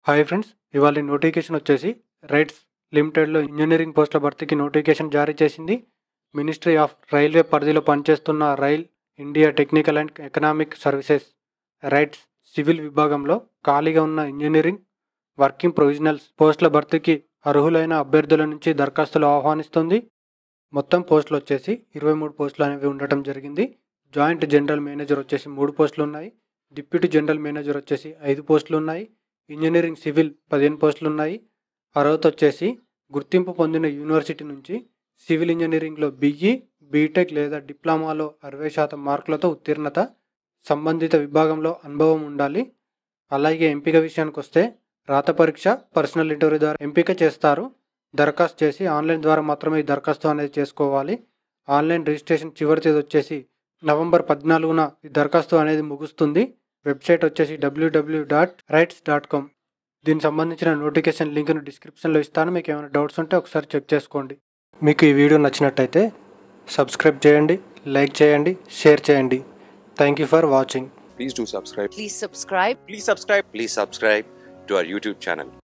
Hi friends ఇవాళ notification వచ్చేసి రైట్స్ లిమిటెడ్లో ఇంజనీరింగ్ పోస్టుల భర్తీకి నోటిఫికేషన్ జారీ చేసింది మినిస్ట్రీ ఆఫ్ రైల్వే పరిధిలో పనిచేస్తున్న rail India technical and economic services RITES civil విభాగంలో ఖాళీగా ఉన్న ఇంజనీరింగ్ వర్కింగ్ ప్రొవిజనల్స్ పోస్టుల భర్తీకి అర్హులైన అభ్యర్థుల నుంచి దరఖాస్తులు ఆహ్వానిస్తుంది మొత్తం పోస్టులు వచ్చేసి ఇరవై మూడు పోస్టులు అనేవి ఉండటం జరిగింది జాయింట్ జనరల్ మేనేజర్ వచ్చేసి మూడు పోస్టులు ఉన్నాయి డిప్యూటీ జనరల్ మేనేజర్ వచ్చేసి ఐదు పోస్టులు ఉన్నాయి ఇంజనీరింగ్ సివిల్ పదిహేను పోస్టులు ఉన్నాయి అర్హత వచ్చేసి గుర్తింపు పొందిన యూనివర్సిటీ నుంచి సివిల్ ఇంజనీరింగ్లో బీఈ బీటెక్ లేదా డిప్లొమాలో అరవై శాతం మార్కులతో ఉత్తీర్ణత సంబంధిత విభాగంలో అనుభవం ఉండాలి అలాగే ఎంపిక విషయానికి వస్తే రాత పరీక్ష పర్సనల్ ఇంటర్వ్యూ ద్వారా ఎంపిక చేస్తారు దరఖాస్తు చేసి ఆన్లైన్ ద్వారా మాత్రమే ఈ దరఖాస్తు అనేది చేసుకోవాలి ఆన్లైన్ రిజిస్ట్రేషన్ చివరి తేదీ వచ్చేసి నవంబర్ పద్నాలుగున ఈ దరఖాస్తు అనేది ముగుస్తుంది వెబ్సైట్ వచ్చేసి WW dot RITES dot com దీనికి సంబంధించిన నోటిఫికేషన్ లింక్ను డిస్క్రిప్షన్లో ఇస్తాను మీకు ఏమైనా డౌట్స్ ఉంటే ఒకసారి చెక్ చేసుకోండి మీకు ఈ వీడియో నచ్చినట్టయితే సబ్స్క్రైబ్ చేయండి లైక్ చేయండి షేర్ చేయండి thank you for watching please do subscribe Please subscribe. Please subscribe. please subscribe to our youtube channel